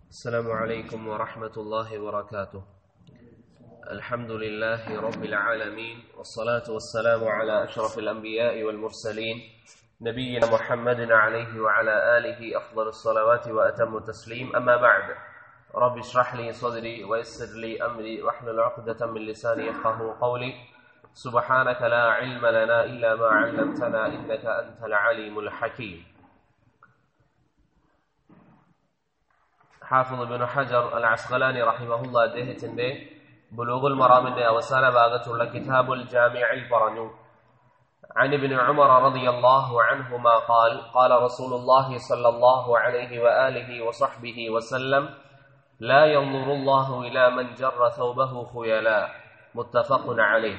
السلام عليكم ورحمة الله وبركاته الحمد لله رب العالمين والصلاة والسلام على أشرف الأنبياء والمرسلين نبينا محمد عليه وعلى آله أفضل الصلوات وأتم التسليم أما بعد رب اشرح لي صدري ويسر لي أمري واحلل عقدة من لساني يفقه قولي سبحانك لا علم لنا إلا ما علمتنا إنك أنت العليم الحكيم ഹാഫിദ് bin ഹജർ അൽ അസ്ഖലാനി റഹിമഹുല്ല അദ്ദേഹത്തിന്റെ ബുലൂഗുൽ മറാമിന്റെ അവസാന ഭാഗത്തുള്ള കിതാബുൽ ജാമിഅയിൽ പറഞ്ഞു عن ابن عمر رضي الله عنهما قال قال رسول الله صلى الله عليه وآله وصحبه وسلم لا ينظر الله إلى من جر ثوبه خيلاء متفق عليه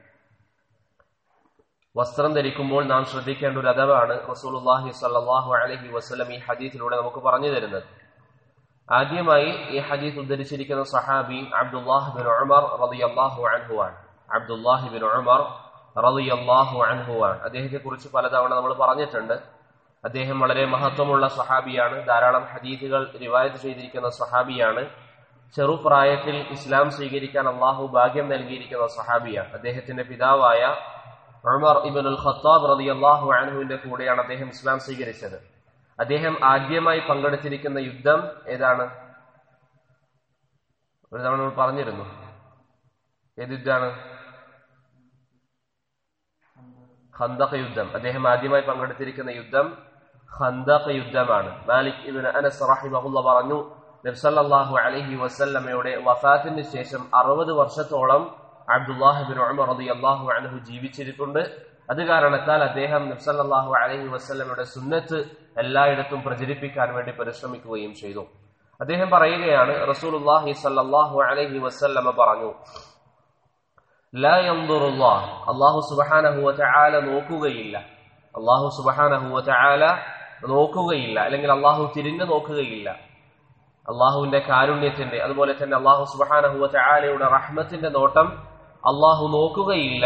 വസ്ത്രം ധരിക്കുമ്പോൾ നാം ശ്രദ്ധിക്കേണ്ട ഒരു അദവാണ് റസൂലുള്ളാഹി സ്വല്ലല്ലാഹു അലൈഹി വസല്ലം ഈ ഹദീസിലൂടെ നമുക്ക് പറഞ്ഞു തരുന്നത് ആദ്യമായി ഈ ഹദീസ് ഉദ്ധരിച്ചിരിക്കുന്ന സഹാബി അബ്ദുല്ലാഹ് ബിൻ ഉമർ റളിയല്ലാഹു അൻഹു ആണ് അബ്ദുല്ലാഹി ബിൻ ഉമർ റളിയല്ലാഹു അൻഹു ആണ് അദ്ദേഹത്തെ കുറിച്ച് പലതവണ നമ്മൾ പറഞ്ഞിട്ടുണ്ട് അദ്ദേഹം വളരെ മഹത്വമുള്ള സഹാബിയാണ് ധാരാളം ഹദീസുകൾ റിവായത്ത് ചെയ്തിരിക്കുന്ന സഹാബിയാണ് ചെറുപ്രായത്തിൽ ഇസ്ലാം സ്വീകരിക്കാൻ അള്ളാഹു ഭാഗ്യം നൽകിയിരിക്കുന്ന സഹാബിയാണ് അദ്ദേഹത്തിന്റെ പിതാവായ ഉമർ ഇബിനുൽ ഖത്താബ് റളിയല്ലാഹു അൻഹുവിന്റെ കൂടെയാണ് അദ്ദേഹം ഇസ്ലാം സ്വീകരിച്ചത് അദ്ദേഹം ആദ്യമായി പങ്കെടുത്തിരിക്കുന്ന യുദ്ധം ഏതാണ് ഒരു തവണ നമ്മൾ പറഞ്ഞിരുന്നു ഏത് യുദ്ധമാണ് ഖന്തഖ യുദ്ധം അദ്ദേഹം ആദ്യമായി പങ്കെടുത്തിരിക്കുന്ന യുദ്ധം ഖന്തഖ യുദ്ധമാണ് മാലിക് ഇബിൻ അനസ് റഹിമഹുല്ല പറഞ്ഞു നബ്സല്ലാഹു അലഹി വസല്ലമയുടെ വഫാത്തിന് ശേഷം അറുപത് വർഷത്തോളം അബ്ദുല്ലാഹിബിൻ ഉമർ റളിയല്ലാഹു അൻഹു ജീവിച്ചിരിപ്പുണ്ട് അത് കാരണത്താൽ അദ്ദേഹം നബ്സല്ലാഹു അലഹി വസ്ലമയുടെ സുന്നത്ത് എല്ലായിടത്തും പ്രചരിപ്പിക്കാൻ വേണ്ടി പരിശ്രമിക്കുകയും ചെയ്തു അദ്ദേഹം പറയുകയാണ് റസൂലുല്ലാഹി സല്ലാഹു അലഹി വസ്ല്ലമ പറഞ്ഞു അള്ളാഹു സുബാനഹുവ ചാല നോക്കുകയില്ല അള്ളാഹു സുബാനഹുവ ചാല നോക്കുകയില്ല അല്ലെങ്കിൽ അള്ളാഹു തിരിഞ്ഞു നോക്കുകയില്ല അള്ളാഹുവിന്റെ കാരുണ്യത്തിന്റെ അതുപോലെ തന്നെ അള്ളാഹു സുബാനഹുവ ചാലയുടെ റഹ്മത്തിന്റെ നോട്ടം അള്ളാഹു നോക്കുകയില്ല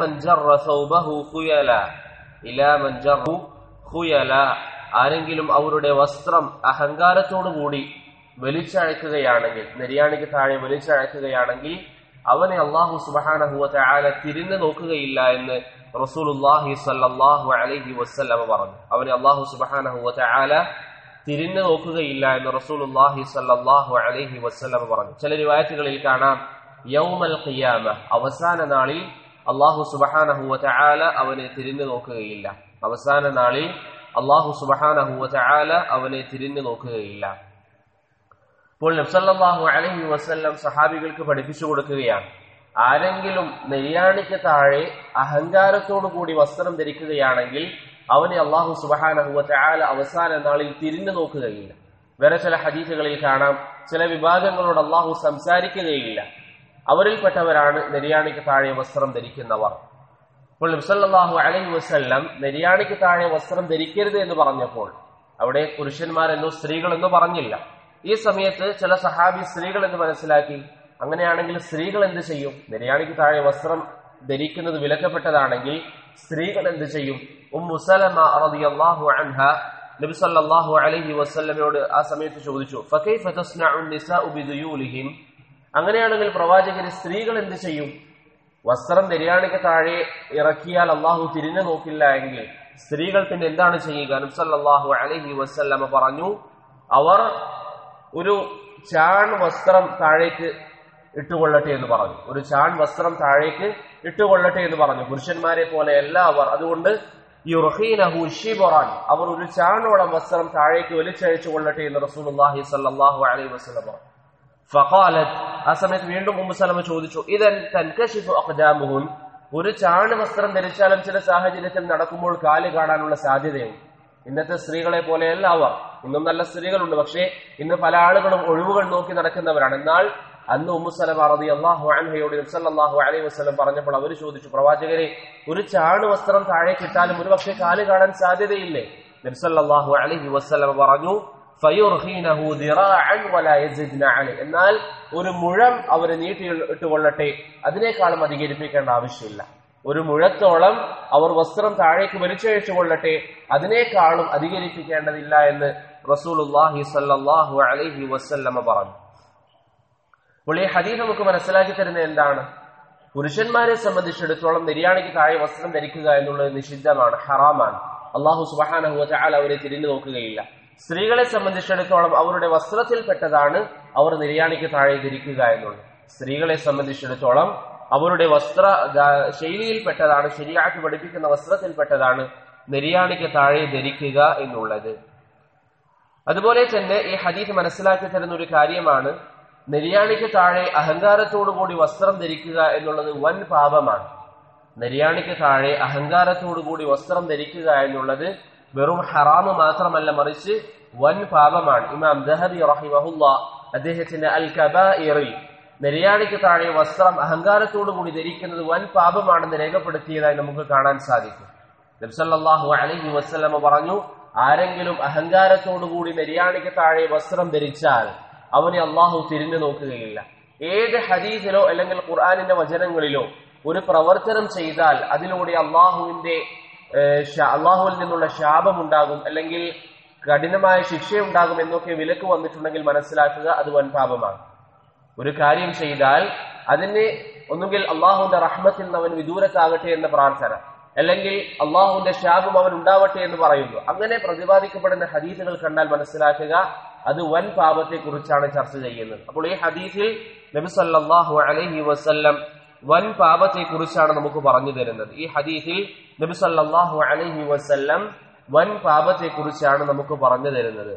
ആരെങ്കിലും അവരുടെ വസ്ത്രം അഹങ്കാരത്തോടുകൂടി വലിച്ചഴക്കുകയാണെങ്കിൽ നെരിയാണിക്ക് താഴെ വലിച്ചഴക്കുകയാണെങ്കിൽ അവനെ അള്ളാഹു സുബാനഹുവ ചാല തിരിഞ്ഞു നോക്കുകയില്ല എന്ന് റസൂലുല്ലാഹി സല്ലാഹു അലൈഹി വസ്ല്ലമ പറഞ്ഞു അവനെ അള്ളാഹു സുബാനഹുവ ചാല തിരിഞ്ഞു നോക്കുകയില്ല എന്ന് റസൂലുല്ലാഹി സല്ലാഹു അലൈഹി വസ്ല്ലമ പറഞ്ഞു ചില റിവായത്തുകളിൽ കാണാം യൗമൽ ഖിയാമ അവസാന നാളിൽ അള്ളാഹു സുബഹാനഹുവ ചാല അവനെ തിരിഞ്ഞു നോക്കുകയില്ല അവസാന നാളിൽ അള്ളാഹു സുബഹാനഹുവ ചാല അവനെ തിരിഞ്ഞു നോക്കുകയില്ല ഇപ്പോൾ നബ്സല്ലാഹു അലഹി വസ്ല്ലം സഹാബികൾക്ക് പഠിപ്പിച്ചു കൊടുക്കുകയാണ് ആരെങ്കിലും നെയ്യാണിക്ക് താഴെ അഹങ്കാരത്തോടു കൂടി വസ്ത്രം ധരിക്കുകയാണെങ്കിൽ അവനെ അള്ളാഹു സുബഹാനഹുവ ചാല അവസാന നാളിൽ തിരിഞ്ഞു നോക്കുകയില്ല വേറെ ചില ഹദീസുകളിൽ കാണാം ചില വിഭാഗങ്ങളോട് അള്ളാഹു സംസാരിക്കുകയില്ല അവരിൽപ്പെട്ടവരാണ് നെരിയാണിക്ക് താഴെ വസ്ത്രം ധരിക്കുന്നവർ അപ്പോൾ നബ്സല്ലാഹു അലൈഹി വസ്ല്ലം നെരിയാണിക്ക് താഴെ വസ്ത്രം ധരിക്കരുത് എന്ന് പറഞ്ഞപ്പോൾ അവിടെ പുരുഷന്മാരെന്നോ സ്ത്രീകളെന്നോ പറഞ്ഞില്ല ഈ സമയത്ത് ചില സഹാബി സ്ത്രീകൾ എന്ന് മനസ്സിലാക്കി അങ്ങനെയാണെങ്കിൽ സ്ത്രീകൾ എന്ത് ചെയ്യും നെരിയാണിക്ക് താഴെ വസ്ത്രം ധരിക്കുന്നത് വിലക്കപ്പെട്ടതാണെങ്കിൽ സ്ത്രീകൾ എന്ത് ചെയ്യും ഉമ്മുസലമ റളിയല്ലാഹു അൻഹ നബി സല്ലല്ലാഹു അലൈഹി വസല്ലമയോട് ആ സമയത്ത് ചോദിച്ചു ഫകൈഫ തസ്നഉ നിസാഉ ബിദുയൂലിഹിം അങ്ങനെയാണെങ്കിൽ പ്രവാചകന് സ്ത്രീകൾ എന്ത് ചെയ്യും വസ്ത്രം നെരിയാണിക്ക് താഴെ ഇറക്കിയാൽ അള്ളാഹു തിരിഞ്ഞു നോക്കില്ല എങ്കിൽ സ്ത്രീകൾ പിന്നെ എന്താണ് ചെയ്യുക നബ്സല്ലാഹു അലഹി വസ്ല്ലമ പറഞ്ഞു അവർ ഒരു ചാൺ വസ്ത്രം താഴേക്ക് ഇട്ടുകൊള്ളട്ടെ എന്ന് പറഞ്ഞു ഒരു ചാൺ വസ്ത്രം താഴേക്ക് ഇട്ടുകൊള്ളട്ടെ എന്ന് പറഞ്ഞു പുരുഷന്മാരെ പോലെയല്ല അവർ അതുകൊണ്ട് അവർ ഒരു ചാണോളം വസ്ത്രം താഴേക്ക് വലിച്ചയച്ചു കൊള്ളട്ടെ എന്ന് റസൂലുള്ളാഹി സല്ലല്ലാഹു അലൈഹി വസല്ലം ഫഖാലത് ആ സമയത്ത് വീണ്ടും ഉമ്മു സലമ ചോദിച്ചു ഇതൻ തൻകശിഫു അഖ്ദാമുഹുൻ ഒരു ചാണ് വസ്ത്രം ധരിച്ചാലും ചില സാഹചര്യത്തിൽ നടക്കുമ്പോൾ കാല് കാണാനുള്ള സാധ്യതയുണ്ട് ഇന്നത്തെ സ്ത്രീകളെ പോലെയല്ല അവർ ഇന്നും നല്ല സ്ത്രീകളുണ്ട് പക്ഷേ ഇന്ന് പല ആളുകളും ഒഴിവുകൾ നോക്കി നടക്കുന്നവരാണ് എന്നാൽ അന്ന് ഉമ്മുസലമ റതി അള്ളാഹു അൻഹയോട് സല്ലല്ലാഹു അലൈഹി വസ്ലം പറഞ്ഞപ്പോൾ അവർ ചോദിച്ചു പ്രവാചകരെ ഒരു ചാണ് വസ്ത്രം താഴെ കിട്ടാലും ഒരു പക്ഷേ കാല് കാണാൻ സാധ്യതയില്ലേ നബ്സല്ലാഹു അലൈഹി വസ്ലം പറഞ്ഞു എന്നാൽ ഒരു മുഴം അവർ നീട്ടി ഇട്ടുകൊള്ളട്ടെ അതിനേക്കാളും അധികരിപ്പിക്കേണ്ട ആവശ്യമില്ല ഒരു മുഴത്തോളം അവർ വസ്ത്രം താഴേക്ക് വലിച്ചഴിച്ചു കൊള്ളട്ടെ അതിനേക്കാളും അധികരിപ്പിക്കേണ്ടതില്ല എന്ന് റസൂലുള്ളാഹി സല്ലല്ലാഹു അലൈഹി വസല്ലമ പറഞ്ഞു അപ്പോൾ ഈ ഹദീസ് നമുക്ക് മനസ്സിലാക്കി തരുന്നത് എന്താണ് പുരുഷന്മാരെ സംബന്ധിച്ചിടത്തോളം നിര്യാണിക്ക് താഴെ വസ്ത്രം ധരിക്കുക എന്നുള്ളത് നിഷിദ്ധമാണ് ഹറാമാണ് അള്ളാഹു സുബഹാനഹു ചാല അവരെ തിരിഞ്ഞു നോക്കുകയില്ല സ്ത്രീകളെ സംബന്ധിച്ചിടത്തോളം അവരുടെ വസ്ത്രത്തിൽപ്പെട്ടതാണ് അവർ നിര്യാണിക്ക് താഴെ ധരിക്കുക എന്നുള്ളത് സ്ത്രീകളെ സംബന്ധിച്ചിടത്തോളം അവരുടെ വസ്ത്ര ശൈലിയിൽപ്പെട്ടതാണ് ശരിയാക്കി പഠിപ്പിക്കുന്ന വസ്ത്രത്തിൽപ്പെട്ടതാണ് നിര്യാണിക്ക് താഴെ ധരിക്കുക എന്നുള്ളത് അതുപോലെ തന്നെ ഈ ഹദീസ് മനസ്സിലാക്കി തരുന്ന ഒരു കാര്യമാണ് നെരിയാണിക്ക് താഴെ അഹങ്കാരത്തോടുകൂടി വസ്ത്രം ധരിക്കുക എന്നുള്ളത് വൻ പാപമാണ് നെരിയാണിക്ക് താഴെ അഹങ്കാരത്തോടുകൂടി വസ്ത്രം ധരിക്കുക എന്നുള്ളത് വെറും ഹറാമ് മാത്രമല്ല മറിച്ച് വൻ പാപമാണ് ഇമാം ദഹബി റഹിമഹുല്ല അദ്ദേഹത്തിന്റെ അൽ കബാഇറിൽ നെരിയാണിക്ക് താഴെ വസ്ത്രം അഹങ്കാരത്തോടുകൂടി ധരിക്കുന്നത് വൻ പാപമാണെന്ന് രേഖപ്പെടുത്തിയതായി നമുക്ക് കാണാൻ സാധിക്കും നബ്സല്ലാഹു അലഹി വസ്ലമ പറഞ്ഞു ആരെങ്കിലും അഹങ്കാരത്തോടുകൂടി നെരിയാണിക്ക് താഴെ വസ്ത്രം ധരിച്ചാൽ അവനെ അള്ളാഹു തിരിഞ്ഞു നോക്കുകയില്ല ഏത് ഹദീസിലോ അല്ലെങ്കിൽ ഖുർആാനിന്റെ വചനങ്ങളിലോ ഒരു പ്രവർത്തനം ചെയ്താൽ അതിലൂടെ അള്ളാഹുവിന്റെ അള്ളാഹുവിൽ നിന്നുള്ള ശാപമുണ്ടാകും അല്ലെങ്കിൽ കഠിനമായ ശിക്ഷയുണ്ടാകും എന്നൊക്കെ വിലക്ക് വന്നിട്ടുണ്ടെങ്കിൽ മനസ്സിലാക്കുക അത് വൻ പാപമാണ് ഒരു കാര്യം ചെയ്താൽ അതിന് ഒന്നുകിൽ അള്ളാഹുവിന്റെ റഹ്മത്തിൽ നിന്ന് അവൻ വിദൂരത്താകട്ടെ എന്ന പ്രാർത്ഥന അല്ലെങ്കിൽ അള്ളാഹുവിന്റെ ശാപം അവൻ ഉണ്ടാവട്ടെ എന്ന് പറയുന്നു അങ്ങനെ പ്രതിപാദിക്കപ്പെടുന്ന ഹദീസുകൾ കണ്ടാൽ മനസ്സിലാക്കുക അത് വൻ പാപത്തെ കുറിച്ചാണ് ചർച്ച ചെയ്യുന്നത് അപ്പോൾ ഈ ഹദീസിൽ നബി സല്ലല്ലാഹു അലൈഹി വസല്ലം വൻ പാപത്തെ കുറിച്ചാണ് നമുക്ക് പറഞ്ഞു തരുന്നത് ഈ ഹദീസിൽ നബി സല്ലല്ലാഹു അലൈഹി വസല്ലം വൻ പാപത്തെ കുറിച്ചാണ് നമുക്ക് പറഞ്ഞു തരുന്നത്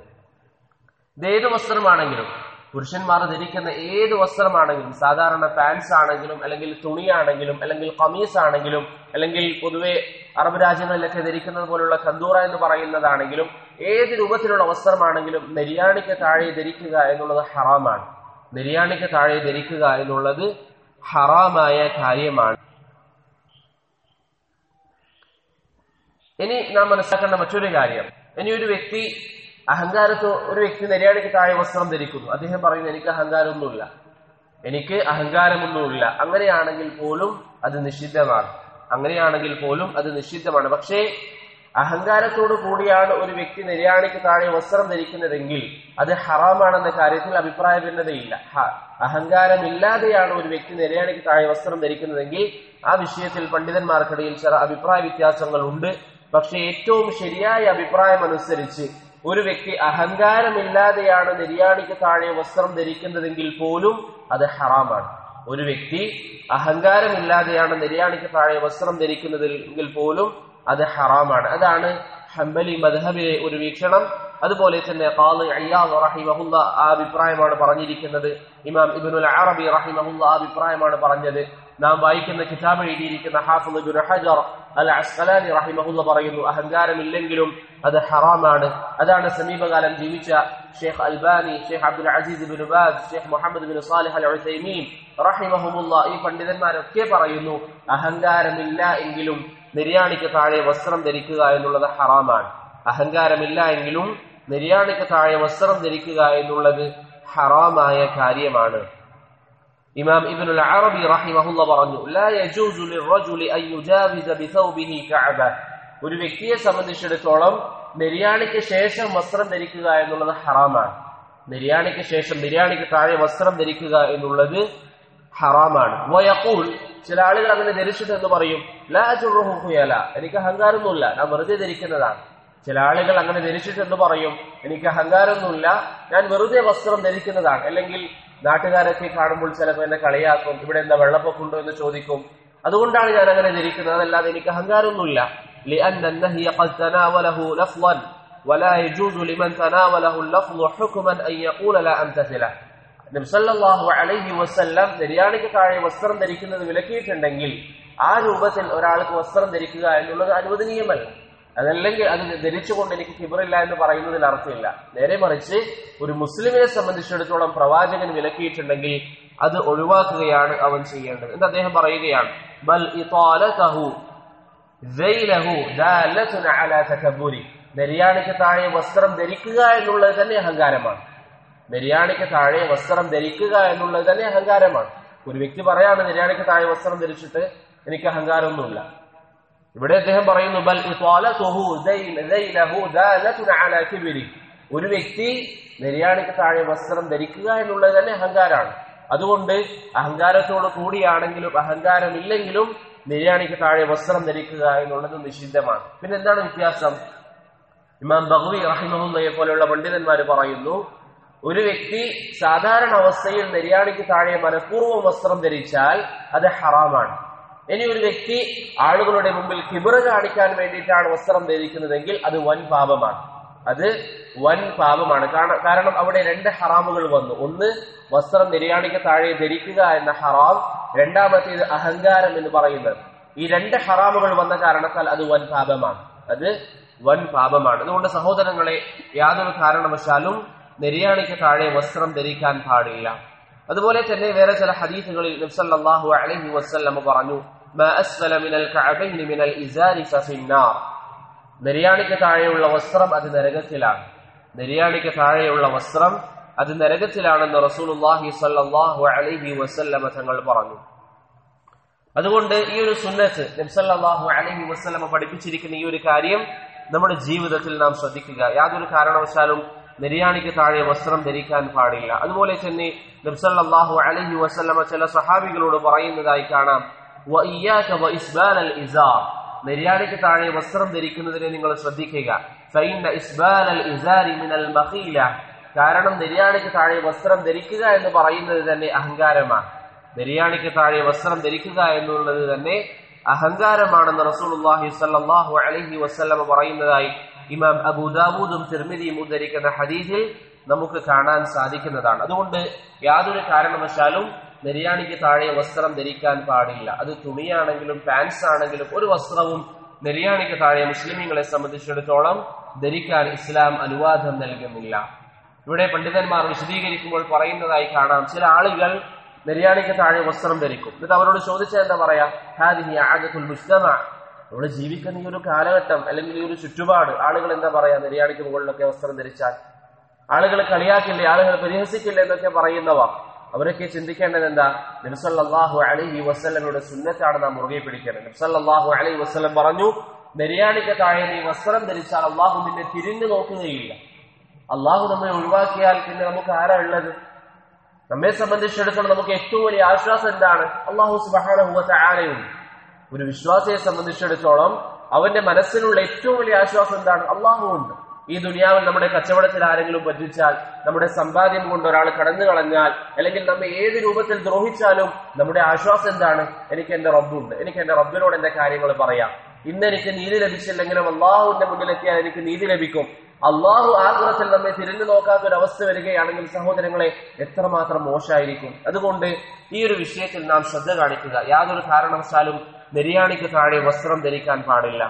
ഇത് ഏത് വസ്ത്രമാണെങ്കിലും പുരുഷന്മാർ ധരിക്കുന്ന ഏത് വസ്ത്രമാണെങ്കിലും സാധാരണ പാൻസ് ആണെങ്കിലും അല്ലെങ്കിൽ തുണിയാണെങ്കിലും അല്ലെങ്കിൽ കമീസ് ആണെങ്കിലും അല്ലെങ്കിൽ പൊതുവെ അറബ് രാജ്യങ്ങളിലൊക്കെ ധരിക്കുന്നത് പോലുള്ള കന്തൂറ എന്ന് പറയുന്നതാണെങ്കിലും ഏത് രൂപത്തിലുള്ള വസ്ത്രമാണെങ്കിലും നെരിയാണിക്ക് താഴെ ധരിക്കുക എന്നുള്ളത് ഹറാമാണ് നെരിയാണിക്ക് താഴെ ധരിക്കുക എന്നുള്ളത് ഹറാമായ കാര്യമാണ് ഇനി നാം മനസ്സിലാക്കേണ്ട മറ്റൊരു കാര്യം ഇനി ഒരു വ്യക്തി അഹങ്കാരത്തോ ഒരു വ്യക്തി നിര്യാണിക്ക് താഴെ വസ്ത്രം ധരിക്കുന്നു അദ്ദേഹം പറയുന്നു എനിക്ക് അഹങ്കാരമൊന്നുമില്ല എനിക്ക് അഹങ്കാരമൊന്നുമില്ല അങ്ങനെയാണെങ്കിൽ പോലും അത് നിഷിദ്ധമാണ് അങ്ങനെയാണെങ്കിൽ പോലും അത് നിഷിദ്ധമാണ് പക്ഷേ അഹങ്കാരത്തോടു കൂടിയാണ് ഒരു വ്യക്തി നിര്യാണിക്ക് താഴെ വസ്ത്രം ധരിക്കുന്നതെങ്കിൽ അത് ഹറാമാണെന്ന കാര്യത്തിൽ അഭിപ്രായ ഭിന്നതയില്ല അഹങ്കാരമില്ലാതെയാണ് ഒരു വ്യക്തി നിര്യാണിക്ക് താഴെ വസ്ത്രം ധരിക്കുന്നതെങ്കിൽ ആ വിഷയത്തിൽ പണ്ഡിതന്മാർക്കിടയിൽ ചില അഭിപ്രായ വ്യത്യാസങ്ങൾ ഉണ്ട് പക്ഷെ ഏറ്റവും ശരിയായ അഭിപ്രായം അനുസരിച്ച് ഒരു വ്യക്തി അഹങ്കാരമില്ലാതെയാണ് നിര്യാണിക്ക് താഴെ വസ്ത്രം ധരിക്കുന്നതെങ്കിൽ പോലും അത് ഹറാമാണ് ഒരു വ്യക്തി അഹങ്കാരമില്ലാതെയാണ് നിര്യാണിക്ക് താഴെ വസ്ത്രം ധരിക്കുന്നതെങ്കിൽ പോലും അത് ഹറാമാണ് അതാണ് ഹംബലി മദ്ഹബിലെ ഒരു വീക്ഷണം അതുപോലെ തന്നെ ഖാദി അയ്യാദ് റഹിമഹുല്ല ആ അഭിപ്രായമാണ് പറഞ്ഞിരിക്കുന്നത് ഇമാം ഇബ്നുൽ അറബി റഹിമഹുല്ല ആ അഭിപ്രായമാണ് പറഞ്ഞത് നാം വായിക്കുന്ന കിതാബ് എഴുതിയിരിക്കുന്ന ഹാഫിദ് ഇബ്നു ഹജർ അൽ അസ്ഖലാനി റഹിമഹുല്ല പറയുന്നു അഹങ്കാരമില്ലെങ്കിലും അത് ഹറാമാണ് അതാണ് സമീപകാലം ജീവിച്ച sheikh Albani sheikh Abdul Aziz bin Baz sheikh Muhammad bin Salih al Uthaymeen റഹിമഹുമുല്ല ഈ പണ്ഡിതന്മാരൊക്കെ പറയുന്നു അഹങ്കാരമില്ല എങ്കിലും നിര്യാണിക്ക് താഴെ വസ്ത്രം ധരിക്കുക എന്നുള്ളത് ഹറാമാണ് അഹങ്കാരമില്ല എങ്കിലും നിര്യാണിക്ക് താഴെ വസ്ത്രം ധരിക്കുക എന്നുള്ളത് ഹറാമായ കാര്യമാണ് ഇമാം ഇബ്നുൽ അറബി റഹിമഹുല്ല പറഞ്ഞു ലാ യജൂസു ലിർറജുലി അൻ യുജാവിസ ബിസൗബിഹി കഅബ ഒരു വ്യക്തിയെ സംബന്ധിച്ചിടത്തോളം നിര്യാണിക്ക് ശേഷം വസ്ത്രം ധരിക്കുക എന്നുള്ളത് ഹറാമാണ് നിര്യാണിക്ക് ശേഷം നിര്യാണിക്ക് താഴെ വസ്ത്രം ധരിക്കുക എന്നുള്ളത് ഹറാമാണ് വയഖൂൽ ചില ആളുകൾ അങ്ങനെ ധരിച്ചിട്ട് എന്ന് പറയും ലാ ജുറുഹു ഖുയല എനിക്ക് അഹങ്കാരമൊന്നുമില്ല ഞാൻ വെറുതെ ധരിക്കുന്നതാണ് ചില ആളുകൾ അങ്ങനെ ധരിച്ചിട്ട് എന്ന് പറയും എനിക്ക് അഹങ്കാരമൊന്നുമില്ല ഞാൻ വെറുതെ വസ്ത്രം ധരിക്കുന്നതാണ് അല്ലെങ്കിൽ നാട്ടുകാരൊക്കെ കാണുമ്പോൾ ചിലപ്പോൾ എന്നെ കളിയാക്കും ഇവിടെ എന്താ വെള്ളപ്പൊക്കുണ്ടോ എന്ന് ചോദിക്കും അതുകൊണ്ടാണ് ഞാൻ അങ്ങനെ ധരിക്കുന്നത് അതല്ലാതെ എനിക്ക് അഹങ്കാരമൊന്നുമില്ല لأن النهي قد تناوله لفظا ولا يجوز لمن تناوله اللفظ حكما أن يقول لا أمتثله നബ്സല്ലാഹു അലൈഹി വസ്ല്ലം നിര്യാണിക്ക് താഴെ വസ്ത്രം ധരിക്കുന്നത് വിലക്കിയിട്ടുണ്ടെങ്കിൽ ആ രൂപത്തിൽ ഒരാൾക്ക് വസ്ത്രം ധരിക്കുക എന്നുള്ളത് അനുവദനീയമല്ല അതല്ലെങ്കിൽ അത് ധരിച്ചുകൊണ്ട് എനിക്ക് കിബറില്ല എന്ന് പറയുന്നതിൽ അർത്ഥമില്ല നേരെ മറിച്ച് ഒരു മുസ്ലിമിനെ സംബന്ധിച്ചിടത്തോളം പ്രവാചകൻ വിലക്കിയിട്ടുണ്ടെങ്കിൽ അത് ഒഴിവാക്കുകയാണ് അവൻ ചെയ്യേണ്ടത് എന്ന് അദ്ദേഹം പറയുകയാണ് ബൽ ഇതാലതഹു ദൈലഹു ദാലത്തുൻ അലാ തകബ്ബുരി നിര്യാണിക്ക് താഴെ വസ്ത്രം ധരിക്കുക എന്നുള്ളത് തന്നെ അഹങ്കാരമാണ് നിര്യാണിക്ക് താഴെ വസ്ത്രം ധരിക്കുക എന്നുള്ളത് തന്നെ അഹങ്കാരമാണ് ഒരു വ്യക്തി പറയാണ് നിര്യാണിക്ക് താഴെ വസ്ത്രം ധരിച്ചിട്ട് എനിക്ക് അഹങ്കാരമൊന്നുമില്ല ഇവിടെ അദ്ദേഹം പറയുന്നു ബൽ ഒരു വ്യക്തി നെര്യാണിക്ക് താഴെ വസ്ത്രം ധരിക്കുക എന്നുള്ളത് തന്നെ അഹങ്കാരമാണ് അതുകൊണ്ട് അഹങ്കാരത്തോട് കൂടിയാണെങ്കിലും അഹങ്കാരമില്ലെങ്കിലും നെര്യാണിക്ക് താഴെ വസ്ത്രം ധരിക്കുക എന്നുള്ളത് നിഷിദ്ധമാണ് പിന്നെ എന്താണ് വ്യത്യാസം ഇമാം ബഹ്വി റഹിമഹുല്ലയെ പോലെയുള്ള പണ്ഡിതന്മാർ പറയുന്നു ഒരു വ്യക്തി സാധാരണ അവസ്ഥയിൽ നെര്യാണിക്ക് താഴെ മനഃപൂർവ്വം വസ്ത്രം ധരിച്ചാൽ അത് ഹറാമാണ് ഇനി ഒരു വ്യക്തി ആളുകളുടെ മുമ്പിൽ കിബിറ കാണിക്കാൻ വേണ്ടിയിട്ടാണ് വസ്ത്രം ധരിക്കുന്നതെങ്കിൽ അത് വൻ പാപമാണ് അത് വൻ പാപമാണ് കാരണ- കാരണം അവിടെ രണ്ട് ഹറാമുകൾ വന്നു ഒന്ന് വസ്ത്രം നിര്യാണിക്ക് താഴെ ധരിക്കുക എന്ന ഹറാം രണ്ടാമത്തേത് അഹങ്കാരം എന്ന് പറയുന്നത് ഈ രണ്ട് ഹറാമുകൾ വന്ന കാരണത്താൽ അത് വൻ പാപമാണ് അത് വൻ പാപമാണ് അതുകൊണ്ട് സഹോദരങ്ങളെ യാതൊരു കാരണവശാലും നിര്യാണിക്ക് താഴെ വസ്ത്രം ധരിക്കാൻ പാടില്ല അതുപോലെ തന്നെ വേറെ ചില ഹദീസുകളിൽ നബ്സല്ലാഹു അലൈഹി വസല്ലം പറഞ്ഞു "മാ അസ്ഫല മിനൽ കഅബൈനി മിനൽ ഇസാരി ഫഫിന്നാർ." നെരിയാണിക്ക് താഴെയുള്ള വസ്ത്രം അത് നരകത്തിലാണ് നെരിയാണിക്ക് താഴെയുള്ള വസ്ത്രം അത് നരകത്തിലാണെന്ന് റസൂലുള്ളാഹി സ്വല്ലല്ലാഹു അലൈഹി വസല്ലമ തങ്ങൾ പറഞ്ഞു അതുകൊണ്ട് ഈ ഒരു സുന്നത്ത് നബ്സല്ലാഹു അലൈഹി വസ്ലമ പഠിപ്പിച്ചിരിക്കുന്ന ഈ ഒരു കാര്യം നമ്മുടെ ജീവിതത്തിൽ നാം ശ്രദ്ധിക്കുക യാതൊരു കാരണവശാലും നിര്യാണിക്ക് താഴെ വസ്ത്രം ധരിക്കാൻ പാടില്ല അതുപോലെ തന്നെ നബ്സല്ലാഹു അലൈഹി വസ്ലമ ചില സഹാബികളോട് പറയുന്നതായി കാണാം "വഇയ്യാക വഇസ്ബാലൽ ഇസാർ." നിര്യാണിക്ക് താഴെ വസ്ത്രം ധരിക്കുന്നതിനെ നിങ്ങൾ ശ്രദ്ധിക്കുക ഫൈന ഇസ്ബാലൽ ഇസാരി മിനൽ മഖീല കാരണം നിര്യാണിക്ക് താഴെ വസ്ത്രം ധരിക്കുക എന്ന് പറയുന്നത് തന്നെ അഹങ്കാരമാണ് നിര്യാണിക്ക് താഴെ വസ്ത്രം ധരിക്കുക എന്നുള്ളത് തന്നെ അഹങ്കാരമാണെന്ന് റസൂലുള്ളാഹി സ്വല്ലല്ലാഹു അലൈഹി വസല്ലമ പറയുന്നതായി ഇമാം അബൂദാവൂദും തിർമിദിയും ഉദ്ധരിക്കുന്ന ഹദീസിൽ നമുക്ക് കാണാൻ സാധിക്കുന്നതാണ് അതുകൊണ്ട് യാതൊരു കാരണവശാലും നിര്യാണിക്ക് താഴെ വസ്ത്രം ധരിക്കാൻ പാടില്ല അത് തുണിയാണെങ്കിലും പാൻസ് ആണെങ്കിലും ഒരു വസ്ത്രവും നിര്യാണിക്ക് താഴെ മുസ്ലിമീങ്ങളെ സംബന്ധിച്ചിടത്തോളം ധരിക്കാൻ ഇസ്ലാം അനുവാദം നൽകുന്നില്ല ഇവിടെ പണ്ഡിതന്മാർ വിശദീകരിക്കുമ്പോൾ പറയുന്നതായി കാണാം ചില ആളുകൾ നിര്യാണിക്ക് താഴെ വസ്ത്രം ധരിക്കും എന്നിട്ട് അവരോട് ചോദിച്ചാൽ എന്താ പറയാ ഹാദിഹി ആദത്തുൽ മുസ്തമ നമ്മൾ ജീവിക്കുന്ന ഈ ഒരു കാലഘട്ടം അല്ലെങ്കിൽ ഈ ഒരു ചുറ്റുപാട് ആളുകൾ എന്താ പറയാ നിര്യാണിക്ക് മുകളിലൊക്കെ വസ്ത്രം ധരിച്ചാൽ ആളുകൾ കളിയാക്കില്ലേ ആളുകൾ പരിഹസിക്കില്ലേ എന്നൊക്കെ പറയുന്നവ അവരൊക്കെ ചിന്തിക്കേണ്ടത് എന്താ നബ്സല്ലാഹു അലൈഹി വസ്ലമയുടെ സുന്നത്താണ് നാം മുറുകെ പിടിക്കേണ്ടത് നബ്സല്ലാഹു അലൈഹി വസ്ലം പറഞ്ഞു നിര്യാണിക്ക് താഴെ നീ വസ്ത്രം ധരിച്ചാൽ അള്ളാഹു നിന്നെ തിരിഞ്ഞു നോക്കുകയില്ല അള്ളാഹു നമ്മെ ഒഴിവാക്കിയാൽ പിന്നെ നമുക്ക് ആരാ ഉള്ളത് നമ്മെ സംബന്ധിച്ചിടത്തോളം നമുക്ക് ഏറ്റവും വലിയ ആശ്വാസം എന്താണ് അള്ളാഹു സുബാനഹുവത്തെ ആരെയുണ്ട് ഒരു വിശ്വാസിയെ സംബന്ധിച്ചിടത്തോളം അവന്റെ മനസ്സിലുള്ള ഏറ്റവും വലിയ ആശ്വാസം എന്താണ് അള്ളാഹു ഉണ്ട് ഈ ദുനിയാവിൽ നമ്മുടെ കച്ചവടത്തിൽ ആരെങ്കിലും പറ്റിച്ചാൽ നമ്മുടെ സമ്പാദ്യം കൊണ്ട് ഒരാൾ കടന്നു കളഞ്ഞാൽ അല്ലെങ്കിൽ നമ്മെ ഏത് രൂപത്തിൽ ദ്രോഹിച്ചാലും നമ്മുടെ ആശ്വാസം എന്താണ് എനിക്ക് എന്റെ റബ്ബുണ്ട് എനിക്ക് എന്റെ റബ്ബിനോട് എന്റെ കാര്യങ്ങൾ പറയാം ഇന്ന് എനിക്ക് നീതി ലഭിച്ചില്ലെങ്കിലും അള്ളാഹുവിന്റെ മുന്നിലെത്തിയാൽ എനിക്ക് നീതി ലഭിക്കും അള്ളാഹു ആഗ്രഹത്തിൽ നമ്മെ തിരിഞ്ഞു നോക്കാത്ത ഒരു അവസ്ഥ വരികയാണെങ്കിൽ സഹോദരങ്ങളെ എത്രമാത്രം മോശമായിരിക്കും അതുകൊണ്ട് ഈ ഒരു വിഷയത്തിൽ നാം ശ്രദ്ധ കാണിക്കുക യാതൊരു കാരണവശാലും നിര്യാണിക്ക് താഴെ വസ്ത്രം ധരിക്കാൻ പാടില്ല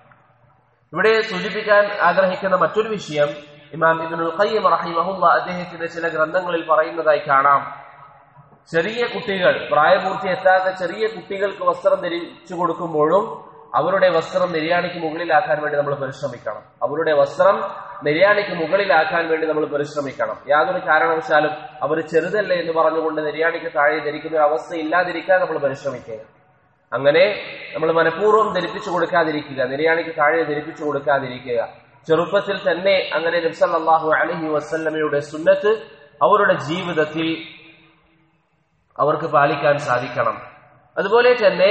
ഇവിടെ സൂചിപ്പിക്കാൻ ആഗ്രഹിക്കുന്ന മറ്റൊരു വിഷയം ഇമാം ഇബ്നുൽ ഖയ്യിം റഹിമഹുല്ല അദ്ദേഹത്തിന്റെ ചില ഗ്രന്ഥങ്ങളിൽ പറയുന്നതായി കാണാം ചെറിയ കുട്ടികൾ പ്രായപൂർത്തി എത്താത്ത ചെറിയ കുട്ടികൾക്ക് വസ്ത്രം ധരിച്ചു കൊടുക്കുമ്പോഴും അവരുടെ വസ്ത്രം നിര്യാണിക്ക് മുകളിലാക്കാൻ വേണ്ടി നമ്മൾ പരിശ്രമിക്കണം അവരുടെ വസ്ത്രം നിര്യാണിക്ക് മുകളിലാക്കാൻ വേണ്ടി നമ്മൾ പരിശ്രമിക്കണം യാതൊരു കാരണവശാലും അവർ ചെറുതല്ലേ എന്ന് പറഞ്ഞുകൊണ്ട് നിര്യാണിക്ക് താഴെ ധരിക്കുന്ന ഒരു അവസ്ഥ ഇല്ലാതിരിക്കാൻ നമ്മൾ പരിശ്രമിക്കുക അങ്ങനെ നമ്മൾ മനഃപൂർവ്വം ധരിപ്പിച്ചു കൊടുക്കാതിരിക്കുക നിര്യാണിക്ക് താഴെ ധരിപ്പിച്ചു കൊടുക്കാതിരിക്കുക ചെറുപ്പത്തിൽ തന്നെ അങ്ങനെ നബ്സല്ലാഹു അലഹി വസ്ല്ലമയുടെ സുന്നത്ത് അവരുടെ ജീവിതത്തിൽ അവർക്ക് പാലിക്കാൻ സാധിക്കണം അതുപോലെ തന്നെ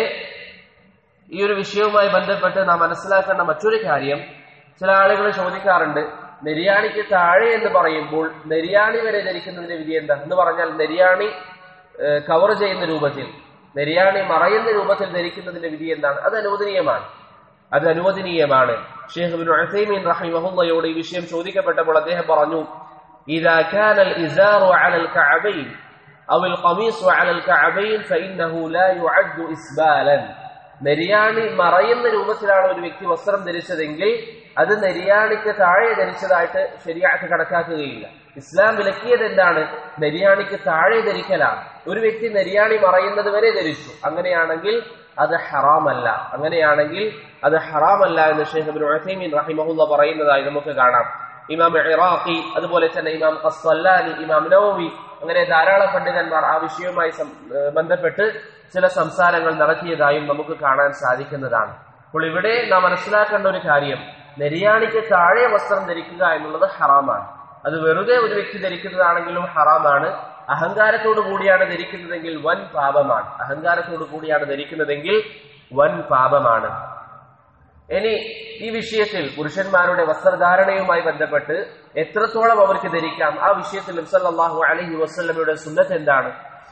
ഈ ഒരു വിഷയവുമായി ബന്ധപ്പെട്ട് നാം മനസ്സിലാക്കേണ്ട മറ്റൊരു കാര്യം ചില ആളുകൾ ചോദിക്കാറുണ്ട് നെരിയാണിക്ക് താഴെ എന്ന് പറയുമ്പോൾ നെരിയാണി വരെ ധരിക്കുന്നതിന്റെ വിധി എന്താ എന്ന് പറഞ്ഞാൽ നെരിയാണി കവർ ചെയ്യുന്ന രൂപത്തിൽ നെരിയാണി മറയുന്ന രൂപത്തിൽ ധരിക്കുന്നതിന്റെ വിധി എന്താണ് അത് അനുവദനീയമാണ് അത് അനുവദനീയമാണ് ഷെയ്ഖ് ബിൻ ഉസൈമീൻ റഹിമഹുല്ലയോട് ഈ വിഷയം ചോദിക്കപ്പെട്ടപ്പോൾ അദ്ദേഹം പറഞ്ഞു إذا كان الإزار على الكعبين أو القميص على الكعبين فإنه لا يعد إسبالا നെരിയാണി മറയുന്ന രൂപത്തിലാണ് ഒരു വ്യക്തി വസ്ത്രം ധരിച്ചതെങ്കിൽ അത് നെരിയാണിക്ക് താഴെ ധരിച്ചതായിട്ട് ശരിയായിട്ട് കണക്കാക്കുകയില്ല ഇസ്ലാം വിലക്കിയത് എന്താണ് നെരിയാണിക്ക് താഴെ ധരിക്കലാണ് ഒരു വ്യക്തി നെരിയാണി മറയുന്നത് വരെ ധരിച്ചു അങ്ങനെയാണെങ്കിൽ അത് ഹറാമല്ല അങ്ങനെയാണെങ്കിൽ അത് ഹറാമല്ല എന്ന് ഷെയ്ഖ് ഉസൈമീൻ റഹിമഹുല്ല പറയുന്നതായി നമുക്ക് കാണാം ഇമാം ഇറാഖി അതുപോലെ തന്നെ ഇമാം ഖസ്വല്ലാനി ഇമാം നവവി അങ്ങനെ ധാരാളം പണ്ഡിതന്മാർ ആ വിഷയവുമായി ബന്ധപ്പെട്ട് ചില സംസാരങ്ങൾ നടത്തിയതായും നമുക്ക് കാണാൻ സാധിക്കുന്നതാണ് അപ്പോൾ ഇവിടെ നാം മനസ്സിലാക്കേണ്ട ഒരു കാര്യം നെരിയാണിക്ക് താഴെ വസ്ത്രം ധരിക്കുക എന്നുള്ളത് ഹറാമാണ് അത് വെറുതെ ഒരു വ്യക്തി ധരിക്കുന്നതാണെങ്കിലും ഹറാമാണ് അഹങ്കാരത്തോടു കൂടിയാണ് ധരിക്കുന്നതെങ്കിൽ വൻ പാപമാണ് അഹങ്കാരത്തോടു കൂടിയാണ് ധരിക്കുന്നതെങ്കിൽ വൻ പാപമാണ് ഇനി ഈ വിഷയത്തിൽ പുരുഷന്മാരുടെ വസ്ത്രധാരണയുമായി ബന്ധപ്പെട്ട് എത്രത്തോളം അവർക്ക് ധരിക്കാം ആ വിഷയത്തിൽ നബ്സല്ലാഹു അലഹി വസ്ല്ലമയുടെ സുന്നത്ത് എന്താണ്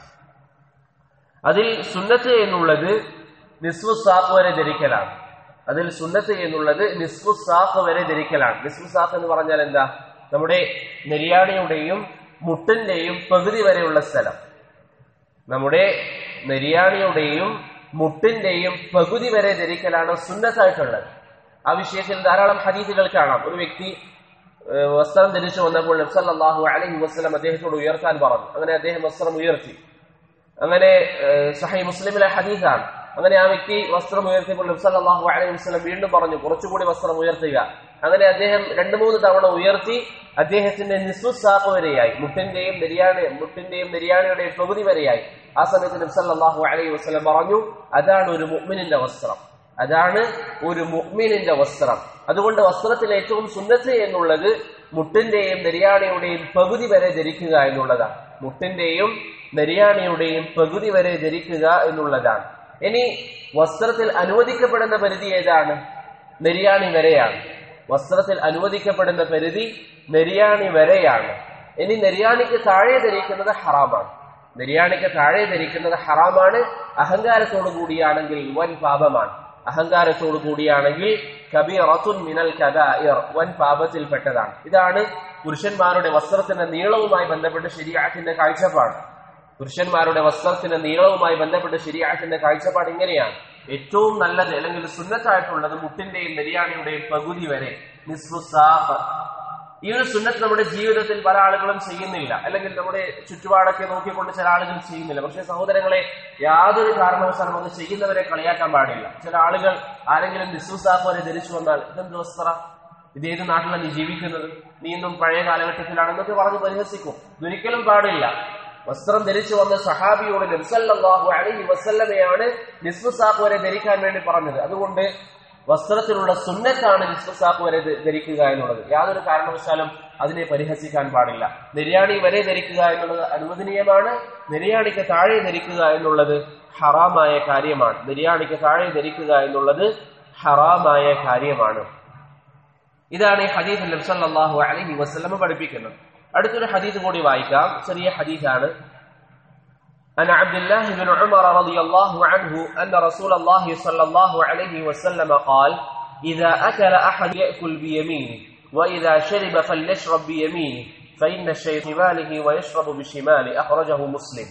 അതിൽ സുന്നത്ത് എന്നുള്ളത് നിസ്വു സാഫ് വരെ ധരിക്കലാണ് അതിൽ സുന്നത്ത് എന്നുള്ളത് നിസ്വു സാഫ് വരെ ധരിക്കലാണ് നിസ്വു സാഫ് എന്ന് പറഞ്ഞാൽ എന്താ നമ്മുടെ നെരിയാണിയുടെയും മുട്ടിന്റെയും പകുതി വരെയുള്ള സ്ഥലം നമ്മുടെ നെരിയാണിയുടെയും മുട്ടിന്റെയും പകുതി വരെ ധരിക്കലാണ് സുന്നത്തായിട്ടുള്ളത് ആ വിഷയത്തിൽ ധാരാളം ഹദീസുകൾ കാണാം ഒരു വ്യക്തി ഏഹ്, വസ്ത്രം ധരിച്ചു വന്നപ്പോൾ നബ്സല്ലാഹു അലഹി വസ്ലം അദ്ദേഹത്തോട് ഉയർത്താൻ പറഞ്ഞു അങ്ങനെ അദ്ദേഹം വസ്ത്രം ഉയർത്തി അങ്ങനെ ഏഹ്, സഹീഹ് മുസ്ലിമിലെ ഹദീസാണ് അങ്ങനെ ആ വ്യക്തി വസ്ത്രം ഉയർത്തിയപ്പോൾ നബ്സല്ലാഹു അലൈഹി വസ്ലം വീണ്ടും പറഞ്ഞു കുറച്ചുകൂടി വസ്ത്രം ഉയർത്തുക അങ്ങനെ അദ്ദേഹം രണ്ടു മൂന്ന് തവണ ഉയർത്തി അദ്ദേഹത്തിന്റെ നിസ്വസാപ്പ് വരെയായി മുട്ടിന്റെയും നെരിയാണി മുട്ടിന്റെയും നെരിയാണിയുടെയും പകുതി വരെയായി ആ സമയത്ത് നബ്സല്ലാഹു അലൈഹി വസ്ലം പറഞ്ഞു അതാണ് ഒരു മുഅ്മിനിന്റെ വസ്ത്രം അതാണ് ഒരു മുഅ്മിനിന്റെ വസ്ത്രം അതുകൊണ്ട് വസ്ത്രത്തിൽ ഏറ്റവും സുന്നത്ത് എന്നുള്ളത് മുട്ടിന്റെയും നെരിയാണിയുടെയും പകുതി വരെ ധരിക്കുക എന്നുള്ളതാണ് മുട്ടിന്റെയും നെരിയാണിയുടെയും പകുതി വരെ ധരിക്കുക എന്നുള്ളതാണ് ഇനി വസ്ത്രത്തിൽ അനുവദിക്കപ്പെടുന്ന പരിധി ഏതാണ് നെരിയാണി വരെയാണ് വസ്ത്രത്തിൽ അനുവദിക്കപ്പെടുന്ന പരിധി നെരിയാണി വരെയാണ് ഇനി നെരിയാണിക്ക് താഴെ ധരിക്കുന്നത് ഹറാമാണ് നെരിയാണിക്ക് താഴെ ധരിക്കുന്നത് ഹറാമാണ് അഹങ്കാരത്തോടു കൂടിയാണെങ്കിൽ വൻ പാപമാണ് അഹങ്കാരത്തോടു കൂടിയാണെങ്കിൽ കബീറത്തുൻ മിനൽ കബായിർ വൻ പാപത്തിൽപ്പെട്ടതാണ് ഇതാണ് പുരുഷന്മാരുടെ വസ്ത്രത്തിന്റെ നീളവുമായി ബന്ധപ്പെട്ട് ശരിയാത്തിന്റെ കാഴ്ചപ്പാട് പുരുഷന്മാരുടെ വസ്ത്രത്തിന്റെ നീളവുമായി ബന്ധപ്പെട്ട് ശരിയാത്തിന്റെ കാഴ്ചപ്പാട് ഇങ്ങനെയാണ് ഏറ്റവും നല്ലത് അല്ലെങ്കിൽ സുന്നത്തായിട്ടുള്ളത് മുട്ടിന്റെയും നെരിയാണിയുടെയും പകുതി വരെ നിസ്ഫു സാഫ് ഈ ഒരു സുന്നത്ത് നമ്മുടെ ജീവിതത്തിൽ പല ആളുകളും ചെയ്യുന്നില്ല അല്ലെങ്കിൽ നമ്മുടെ ചുറ്റുപാടൊക്കെ നോക്കിക്കൊണ്ട് ചില ആളുകൾ ചെയ്യുന്നില്ല പക്ഷേ സഹോദരങ്ങളെ യാതൊരു കാരണവശാലും അത് ചെയ്യുന്നവരെ കളിയാക്കാൻ പാടില്ല ചില ആളുകൾ ആരെങ്കിലും നിസ്സുസാഫ് വരെ ധരിച്ചു വന്നാൽ ഇതെന്ത് വസ്ത്ര ഇത് ഏത് നാട്ടിലാണ് നീ ജീവിക്കുന്നത് നീ ഇന്നും പഴയ കാലഘട്ടത്തിലാണെന്നൊക്കെ പറഞ്ഞ് പരിഹസിക്കും ഇതൊരിക്കലും പാടില്ല വസ്ത്രം ധരിച്ചു വന്ന സഹാബിയോട് നബ്സല്ലാഹു അലൈഹി വസല്ലമയാണ് നിസ്ഫുസാഫ് വരെ ധരിക്കാൻ വേണ്ടി പറഞ്ഞത് അതുകൊണ്ട് വസ്ത്രത്തിലുള്ള സുന്നത്താണ് നിസ്ഫുസാഫ് വരെ ധ- ധരിക്കുക എന്നുള്ളത് യാതൊരു കാരണവശാലും അതിനെ പരിഹസിക്കാൻ പാടില്ല നെര്യാണി വരെ ധരിക്കുക എന്നുള്ളത് അനുവദനീയമാണ് നെര്യാണിക്ക് താഴെ ധരിക്കുക എന്നുള്ളത് ഹറാമായ കാര്യമാണ് നെര്യാണിക്ക് താഴെ ധരിക്കുക എന്നുള്ളത് ഹറാമായ കാര്യമാണ് ഇതാണ് ഈ ഹദീസ് നബി സല്ലല്ലാഹു അലൈഹി വസല്ലമ പഠിപ്പിക്കുന്നത് അടുത്തൊരു ഹദീസ് കൂടി വായിക്കാം ചെറിയ ഹദീസാണ് عن عبد الله بن عمر رضي الله عنه أن رسول الله صلى الله عليه وسلم قال إذا أكل أحد يأكل بيمينه وإذا شرب فليشرب بيمينه فإن الشيطان شماله ويشرب بشماله أخرجه مسلم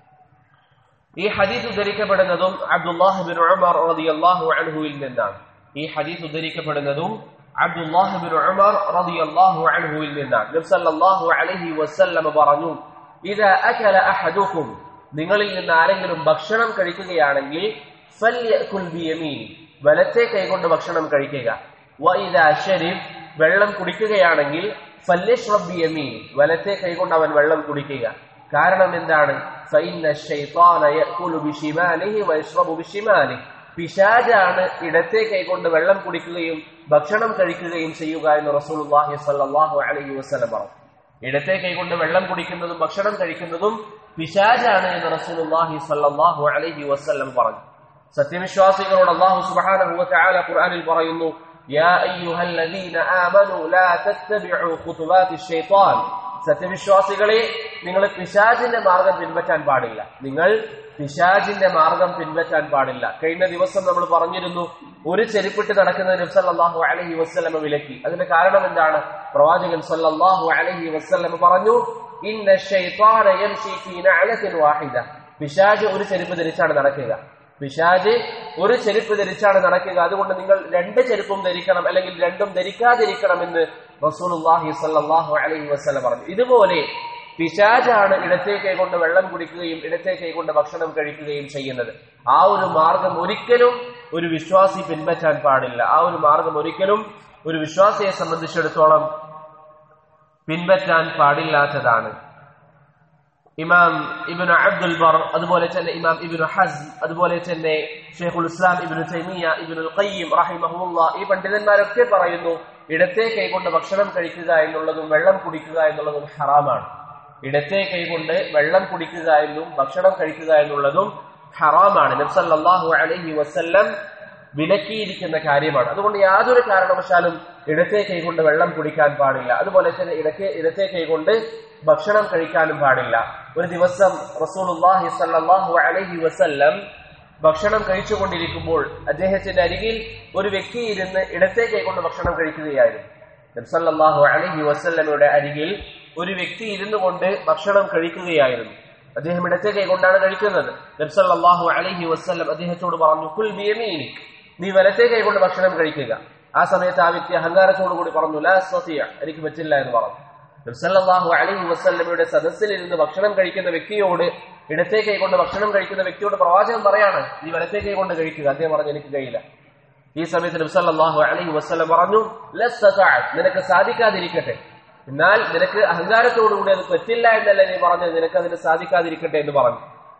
ഈ ഹദീസ് ഉദ്ധരിക്കപ്പെടുന്നതും അബ്ദുല്ലാഹ് ബിൻ ഉമർ റളിയല്ലാഹു അൻഹുവിൽ നിന്നാണ് ഈ ഹദീസ് ഉദ്ധരിക്കപ്പെടുന്നതും അബ്ദുല്ലാഹ് ബിൻ ഉമർ റളിയല്ലാഹു അൻഹുവിൽ നിന്നാണ് നബി സല്ലല്ലാഹു അലൈഹി വസല്ലം പറഞ്ഞു ഇദാ അകല അഹദുക്കും നിങ്ങളിൽ നിന്ന് ആരെങ്കിലും ഭക്ഷണം കഴിക്കുകയാണെങ്കിൽ ഫല്യകുൽ ബിയമീൻ വലത്തെ കൈകൊണ്ട് ഭക്ഷണം കഴിക്കുക വഇദാ ശരിബ് വെള്ളം കുടിക്കുകയാണെങ്കിൽ ഫല്യശ്രബ് ബിയമീൻ വലത്തെ കൈകൊണ്ട് അവൻ വെള്ളം കുടിക്കുക കാരണം എന്താണ് فإن الشيطان يأكل بشماله ويشرب بشماله പിശാജാണ് ഇടത്തെ കൈകൊണ്ട് വെള്ളം കുടിക്കുകയും ഭക്ഷണം കഴിക്കുകയും ചെയ്യുക എന്ന് റസൂലുള്ളാഹി സ്വല്ലല്ലാഹു അലൈഹി വസല്ലം പറഞ്ഞു ഇടത്തെ കൈകൊണ്ട് വെള്ളം കുടിക്കുന്നതും ഭക്ഷണം കഴിക്കുന്നതും പിശാജാണ് എന്ന് റസൂലുള്ളാഹി സ്വല്ലല്ലാഹു അലൈഹി വസല്ലം പറഞ്ഞു സത്യവിശ്വാസികളോട് അല്ലാഹു സുബ്ഹാനഹു വ തആല ഖുർആനിൽ പറയുന്നു യാ അയ്യുഹല്ലദീന ആമനു ലാ തത്തബിഉ ഖുതുവാതി ശൈത്താൻ സത്യവിശ്വാസികളെ നിങ്ങൾ പിശാചിന്റെ മാർഗം പിൻപറ്റാൻ പാടില്ല നിങ്ങൾ പിശാചിന്റെ മാർഗം പിൻപറ്റാൻ പാടില്ല കഴിഞ്ഞ ദിവസം നമ്മൾ പറഞ്ഞിരുന്നു ഒരു ചെരുപ്പിട്ട് നടക്കുന്ന നബ്സല്ലാഹു അലഹി വസ്ലമ വിലക്കി അതിന്റെ കാരണം എന്താണ് പ്രവാചകൻ സല്ലല്ലാഹു അലഹി വസ്ലമ പറഞ്ഞു ഇന്ന ശൈത്താന യംശി ഫീ നഅലത്തിൻ വാഹിദ പിശാജ് ഒരു ചെരുപ്പ് ധരിച്ചാണ് നടക്കുക പിശാജ് ഒരു ചെരുപ്പ് ധരിച്ചാണ് നടക്കുക അതുകൊണ്ട് നിങ്ങൾ രണ്ട് ചെരുപ്പും ധരിക്കണം അല്ലെങ്കിൽ രണ്ടും ധരിക്കാതിരിക്കണം എന്ന് റസൂലുള്ളാഹി സ്വല്ലല്ലാഹു അലൈഹി വസല്ലം പറഞ്ഞു ഇതുപോലെ പിശാജാണ് ഇടത്തെ കൈകൊണ്ട് വെള്ളം കുടിക്കുകയും ഇടത്തെ കൈകൊണ്ട് ഭക്ഷണം കഴിക്കുകയും ചെയ്യുന്നത് ആ ഒരു മാർഗം ഒരിക്കലും ഒരു വിശ്വാസി പിൻപറ്റാൻ പാടില്ല ആ ഒരു മാർഗം ഒരിക്കലും ഒരു വിശ്വാസിയെ സംബന്ധിച്ചിടത്തോളം പിൻപറ്റാൻ പാടില്ലാത്തതാണ് ഇമാം ഇബിന് അബ്ദുൽ ബർ അതുപോലെ തന്നെ ഇമാം ഇബിന് ഹസ് അതുപോലെ തന്നെ ഷെയ്ഖുൽ ഇസ്ലാം ഇബിന് തൈമിയ ഇബിനുൽ ഖയ്യിം റഹിമഹുല്ല ഈ പണ്ഡിതന്മാരൊക്കെ പറയുന്നു ഇടത്തെ കൈകൊണ്ട് ഭക്ഷണം കഴിക്കുക എന്നുള്ളതും വെള്ളം കുടിക്കുക എന്നുള്ളതും ഹറാമാണ് ഇടത്തെ കൈകൊണ്ട് വെള്ളം കുടിക്കുക എന്നും ഭക്ഷണം കഴിക്കുക എന്നുള്ളതും ഹറാമാണ് നബ്സല്ലാഹു അലൈഹി വസല്ലം വിലക്കിയിരിക്കുന്ന കാര്യമാണ് അതുകൊണ്ട് യാതൊരു കാരണവശാലും ഇടത്തെ കൈകൊണ്ട് വെള്ളം കുടിക്കാൻ പാടില്ല അതുപോലെ തന്നെ ഇടത്തെ ഇടത്തെ കൈകൊണ്ട് ഭക്ഷണം കഴിക്കാനും പാടില്ല ഒരു ദിവസം റസൂലുള്ളാഹി സല്ലല്ലാഹു അലൈഹി വസല്ലം ഭക്ഷണം കഴിച്ചുകൊണ്ടിരിക്കുമ്പോൾ അദ്ദേഹത്തിന്റെ അരികിൽ ഒരു വ്യക്തി ഇരുന്ന് ഇടത്തെ കൈകൊണ്ട് ഭക്ഷണം കഴിക്കുകയായിരുന്നു നബ്സല്ലാഹു അലൈഹി വസല്ലമയുടെ അരികിൽ ഒരു വ്യക്തി ഇരുന്നു കൊണ്ട് ഭക്ഷണം കഴിക്കുകയായിരുന്നു അദ്ദേഹം ഇടത്തെ കൈകൊണ്ടാണ് കഴിക്കുന്നത് നബ്സല്ലാഹു അലൈഹി വസ്ല്ലം അദ്ദേഹത്തോട് പറഞ്ഞു കുൽ ബിയമീനിക് നീ വലത്തെ കൈകൊണ്ട് ഭക്ഷണം കഴിക്കുക ആ സമയത്ത് ആ വ്യക്തി അഹങ്കാരത്തോടു കൂടി പറഞ്ഞു ലാ സഫിയ എനിക്ക് പറ്റില്ല എന്ന് പറഞ്ഞു നബ്സല്ലാഹു അലൈഹി വസ്ല്ലമയുടെ സദസ്സിൽ ഇരുന്ന് ഭക്ഷണം കഴിക്കുന്ന വ്യക്തിയോട് ഇടത്തെ കൈകൊണ്ട് ഭക്ഷണം കഴിക്കുന്ന വ്യക്തിയോട് പ്രവാചകൻ പറയാണ് നീ വലത്തെ കൈകൊണ്ട് കഴിക്കുക അദ്ദേഹം പറഞ്ഞു എനിക്ക് കഴിയില്ല ഈ സമയത്ത് നബ്സല്ലാഹു അലൈഹി വസ്ലം പറഞ്ഞു നിനക്ക് സാധിക്കാതിരിക്കട്ടെ എന്നാൽ നിനക്ക് അഹങ്കാരത്തോടുകൂടി അത് പറ്റില്ല എന്നല്ല നീ പറഞ്ഞത് നിനക്ക് അതിന് സാധിക്കാതിരിക്കട്ടെ എന്ന് പറഞ്ഞു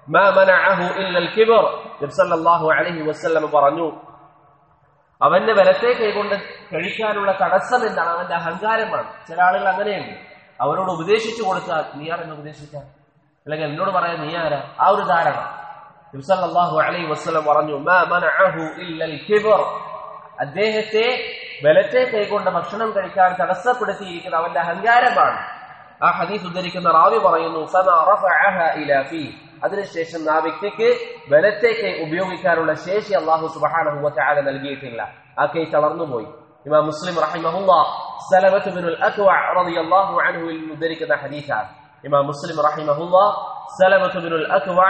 അലൈഹി വസ്ലം പറഞ്ഞു അവന്റെ വലത്തെ കൈകൊണ്ട് കഴിക്കാനുള്ള തടസ്സം എന്താണ് അവന്റെ അഹങ്കാരമാണ് ചില ആളുകൾ അങ്ങനെയുണ്ട് അവരോട് ഉപദേശിച്ചു കൊടുത്താൽ നീ ആരെന്ന് ഉപദേശിക്കാൻ അല്ലെങ്കിൽ എന്നോട് പറയാൻ നീ ആരാ ആ ഒരു ധാരണ നബ്സല്ലാഹു അലൈഹി വസ്ലം പറഞ്ഞു അദ്ദേഹത്തെ ബലത്തെ കൈകൊണ്ട് ഭക്ഷണം കഴിക്കാൻ തടസ്സപ്പെടുത്തിയിരിക്കുന്ന അവന്റെ അഹങ്കാരമാണ് ആ ഹദീസ് ഉദ്ധരിക്കുന്ന റാവി പറയുന്നു അതിനുശേഷം ആ വ്യക്തിക്ക് ബലത്തെ കൈ ഉപയോഗിക്കാനുള്ള ശേഷി അള്ളാഹു സുബാനഹുല നൽകിയിട്ടില്ല ആ കൈ തളർന്നുപോയി ഇമാം മുസ്ലിം റഹിമഹുല്ലാഹുവിൽ ഉദ്ധരിക്കുന്ന ഹദീസാണ് ഇമാം മുസ്ലിം റഹിമഹുല്ല സലമത്തുബിനുൽ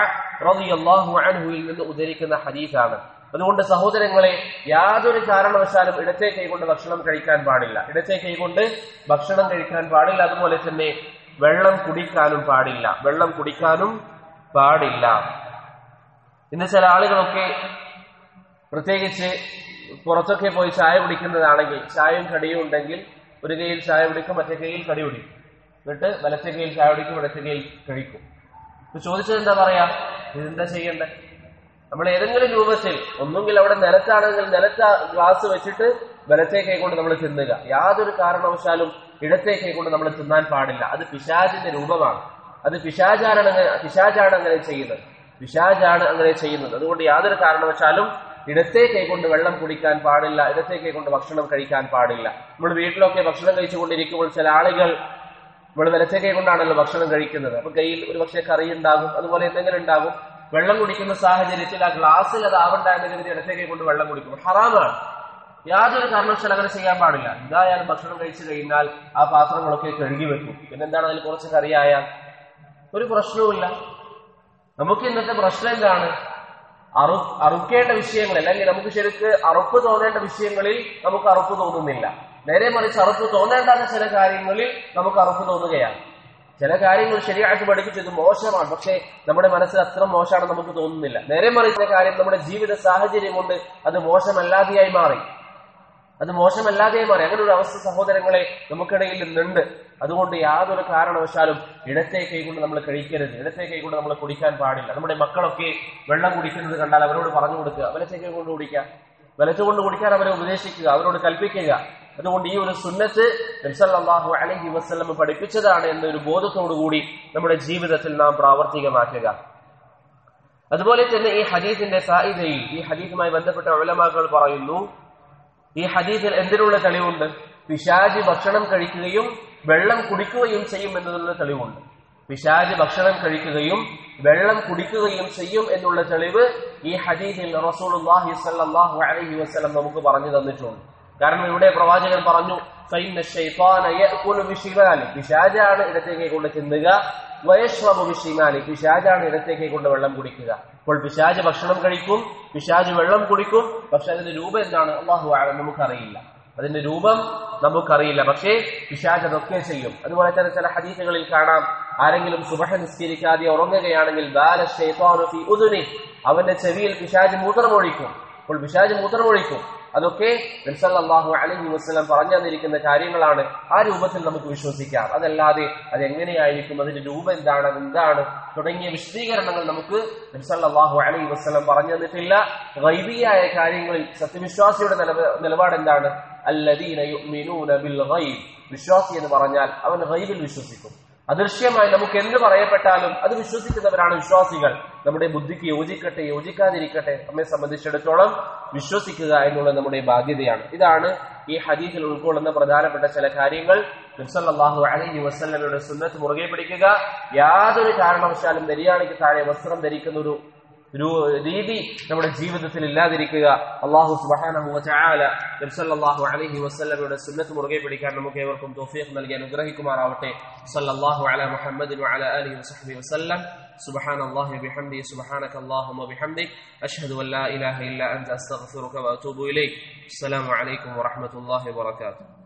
നിന്ന് ഉദ്ധരിക്കുന്ന ഹദീസാണ് അതുകൊണ്ട് സഹോദരങ്ങളെ യാതൊരു കാരണവശാലും ഇടത്തെ കൈകൊണ്ട് ഭക്ഷണം കഴിക്കാൻ പാടില്ല ഇടത്തെ കൈകൊണ്ട് ഭക്ഷണം കഴിക്കാൻ പാടില്ല അതുപോലെ തന്നെ വെള്ളം കുടിക്കാനും പാടില്ല വെള്ളം കുടിക്കാനും പാടില്ല ഇന്ന് ചില ആളുകളൊക്കെ പ്രത്യേകിച്ച് പുറത്തൊക്കെ പോയി ചായ കുടിക്കുന്നതാണെങ്കിൽ ചായയും കടിയും ഉണ്ടെങ്കിൽ ഒരു കൈയിൽ ചായ കുടിക്കും മറ്റേ കൈയിൽ കടി കുടിക്കും എന്നിട്ട് വലത്തെ കൈയിൽ ചായ കുടിക്കും ഇടത്തെ കൈയിൽ കഴിക്കും ഇപ്പൊ ചോദിച്ചത് എന്താ പറയാ ഇതെന്താ ചെയ്യണ്ടേ നമ്മൾ ഏതെങ്കിലും രൂപത്തിൽ ഒന്നുകിൽ അവിടെ നിലത്താണെങ്കിൽ നിലത്ത ഗ്ലാസ് വെച്ചിട്ട് വലത്തെ കൈ കൊണ്ട് നമ്മൾ തിന്നുക യാതൊരു കാരണവശാലും ഇടത്തെ കൈ കൊണ്ട് നമ്മൾ തിന്നാൻ പാടില്ല അത് പിശാചിന്റെ രൂപമാണ് അത് പിശാചാരാണ് പിശാചാണ് അങ്ങനെ ചെയ്യുന്നത് പിശാചാണ് അങ്ങനെ ചെയ്യുന്നത് അതുകൊണ്ട് യാതൊരു കാരണവശാലും ഇടത്തെ കൈ കൊണ്ട് വെള്ളം കുടിക്കാൻ പാടില്ല ഇടത്തെ കൈ കൊണ്ട് ഭക്ഷണം കഴിക്കാൻ പാടില്ല നമ്മൾ വീട്ടിലൊക്കെ ഭക്ഷണം കഴിച്ചുകൊണ്ടിരിക്കുമ്പോൾ ചില ആളുകൾ നമ്മൾ വലത്തെ കൈ കൊണ്ടാണല്ലോ ഭക്ഷണം കഴിക്കുന്നത് അപ്പൊ കയ്യിൽ ഒരു പക്ഷേ കറി ഉണ്ടാകും അതുപോലെ എന്തെങ്കിലും ഉണ്ടാകും വെള്ളം കുടിക്കുന്ന സാഹചര്യത്തിൽ ആ ഗ്ലാസ്സിൽ അത് ആവണ്ടായെങ്കിൽ ഇടത്തെ കൈ കൊണ്ട് വെള്ളം കുടിക്കും ഹറാമാണ് യാതൊരു കാരണവശാലും അങ്ങനെ ചെയ്യാൻ പാടില്ല എന്തായാലും ഭക്ഷണം കഴിച്ചു കഴിഞ്ഞാൽ ആ പാത്രങ്ങളൊക്കെ കഴുകി വെക്കും പിന്നെന്താണ് അതിൽ കുറച്ച് കറിയായാൽ ഒരു പ്രശ്നവുമില്ല നമുക്ക് ഇന്നത്തെ പ്രശ്നം എന്താണ് അറു അറുക്കേണ്ട വിഷയങ്ങൾ അല്ലെങ്കിൽ നമുക്ക് ശരിക്ക് അറുപ്പ് തോന്നേണ്ട വിഷയങ്ങളിൽ നമുക്ക് അറുപ്പ് തോന്നുന്നില്ല നേരെ മറിച്ച് അറുപ്പ് തോന്നേണ്ടാത്ത ചില കാര്യങ്ങളിൽ നമുക്ക് അറുപ്പ് തോന്നുകയാണ് ചില കാര്യങ്ങൾ ശരിയായിട്ട് പഠിപ്പിച്ചത് മോശമാണ് പക്ഷേ നമ്മുടെ മനസ്സിൽ അത്ര മോശമാണെന്ന് നമുക്ക് തോന്നുന്നില്ല നേരെ മറിച്ച കാര്യം നമ്മുടെ ജീവിത സാഹചര്യം കൊണ്ട് അത് മോശമല്ലാതെയായി മാറി അത് മോശമല്ലാതെയായി മാറി അങ്ങനെ ഒരു അവസ്ഥ സഹോദരങ്ങളെ നമുക്കിടയിൽ ഇന്നുണ്ട് അതുകൊണ്ട് യാതൊരു കാരണവശാലും ഇടത്തെ കൈകൊണ്ട് നമ്മൾ കഴിക്കരുത് ഇടത്തെ കൈകൊണ്ട് നമ്മൾ കുടിക്കാൻ പാടില്ല നമ്മുടെ മക്കളൊക്കെ വെള്ളം കുടിക്കുന്നത് കണ്ടാൽ അവരോട് പറഞ്ഞു കൊടുക്കുക വലത്തെ കൈ കൊണ്ട് കുടിക്കുക വലച്ചുകൊണ്ട് കുടിക്കാൻ അവരെ ഉപദേശിക്കുക അവരോട് കൽപ്പിക്കുക അതുകൊണ്ട് ഈ ഒരു സുന്നത്ത് നബ്സല്ലാഹു അലഹി വസ്ലം പഠിപ്പിച്ചതാണ് എന്നൊരു ബോധത്തോടുകൂടി നമ്മുടെ ജീവിതത്തിൽ നാം പ്രാവർത്തികമാക്കുക അതുപോലെ തന്നെ ഈ ഹദീസിന്റെ സായിദയിൽ ഈ ഹദീസുമായി ബന്ധപ്പെട്ട ഉലമാക്കൾ പറയുന്നു ഈ ഹദീസിൽ എന്തിനുള്ള തെളിവുണ്ട് പിശാജ് ഭക്ഷണം കഴിക്കുകയും വെള്ളം കുടിക്കുകയും ചെയ്യും എന്നതിനുള്ള തെളിവുണ്ട് പിശാജ് ഭക്ഷണം കഴിക്കുകയും വെള്ളം കുടിക്കുകയും ചെയ്യും എന്നുള്ള തെളിവ് ഈ ഹദീസിൽ റസൂലുള്ളാഹി സ്വല്ലല്ലാഹു അലൈഹി വസല്ലം നമുക്ക് പറഞ്ഞു തന്നിട്ടുണ്ട് കാരണം ഇവിടെ പ്രവാചകൻ പറഞ്ഞു ഫൈന ശൈത്താന യഅകുലു ബിശിമാലി പിശാജാണ് ഇടത്തേക്ക് കൊണ്ട് തിന്നുക വയശ്വബു ബിശിമാലി പിശാജാണ് ഇടത്തേക്ക് കൊണ്ട് വെള്ളം കുടിക്കുക അപ്പോൾ പിശാജ് ഭക്ഷണം കഴിക്കും പിശാജ് വെള്ളം കുടിക്കും പക്ഷെ അതിന്റെ രൂപം എന്താണ് അള്ളാഹു ആലം നമുക്കറിയില്ല അതിന്റെ രൂപം നമുക്കറിയില്ല പക്ഷേ പിശാജ് അതൊക്കെ ചെയ്യും അതുപോലെ തന്നെ ചില ഹദീസുകളിൽ കാണാം ആരെങ്കിലും സുബഹ നിസ്കരിക്കാതെ ഉറങ്ങുകയാണെങ്കിൽ ബാല ശൈത്താനു ഫി ഉദുനി അവന്റെ ചെവിയിൽ പിശാജ് മൂത്രമൊഴിക്കും അപ്പോൾ പിശാജ് മൂത്രമൊഴിക്കും അതൊക്കെ നബ്സല്ലാഹു അലഹി വസ്ലം പറഞ്ഞു തന്നിരിക്കുന്ന കാര്യങ്ങളാണ് ആ രൂപത്തിൽ നമുക്ക് വിശ്വസിക്കാം അതല്ലാതെ അതെങ്ങനെയായിരിക്കും അതിന്റെ രൂപം എന്താണ് അതെന്താണ് തുടങ്ങിയ വിശദീകരണങ്ങൾ നമുക്ക് നബ്സല്ലാഹു അലഹി വസ്ലം പറഞ്ഞു തന്നിട്ടില്ല വൈബിയായ കാര്യങ്ങളിൽ സത്യവിശ്വാസിയുടെ നിലപാട് എന്താണ് അല്ലദീന യുഅ്മിനൂന ബിൽ ഗൈബ് വിശ്വാസി എന്ന് പറഞ്ഞാൽ അവൻ ഗൈബിൽ വിശ്വസിക്കും അദൃശ്യമായി നമുക്ക് എന്ത് പറയപ്പെട്ടാലും അത് വിശ്വസിക്കുന്നവരാണ് വിശ്വാസികൾ നമ്മുടെ ബുദ്ധിക്ക് യോജിക്കട്ടെ യോജിക്കാതിരിക്കട്ടെ നമ്മെ സംബന്ധിച്ചിടത്തോളം വിശ്വസിക്കുക എന്നുള്ളത് നമ്മുടെ ബാധ്യതയാണ് ഇതാണ് ഈ ഹദീസിൽ ഉൾക്കൊള്ളുന്ന പ്രധാനപ്പെട്ട ചില കാര്യങ്ങൾ നബ്സല്ലാഹു അലൈഹി വസല്ലമയുടെ സുന്നത്ത് മുറുകെ പിടിക്കുക യാതൊരു കാരണവശാലും നെരിയാണിക്ക് താഴെ വസ്ത്രം ധരിക്കുന്ന ഒരു ഒരു രീതി നമ്മുടെ ജീവിതത്തിൽ ഇല്ലാതിരിക്കുക അള്ളാഹു സുബ്ഹാനഹു വതആല നബി സല്ലല്ലാഹു അലൈഹി വസല്ലമയുടെ സുന്നത്ത് മുറുകെ പിടിക്കാൻ നമുക്ക് ഏവർക്കും തൗഫീഖ് നൽകി അനുഗ്രഹിക്കുമാറാവട്ടെ സല്ലല്ലാഹു അലാ മുഹമ്മദിൻ വഅലാ ആലിഹി വസഹ്ബിഹി വസല്ലം سبحان الله وبحمده سبحانك اللهم وبحمدك أشهد أن لا إله إلا أنت أستغفرك وأتوب إليك السلام عليكم ورحمة الله وبركاته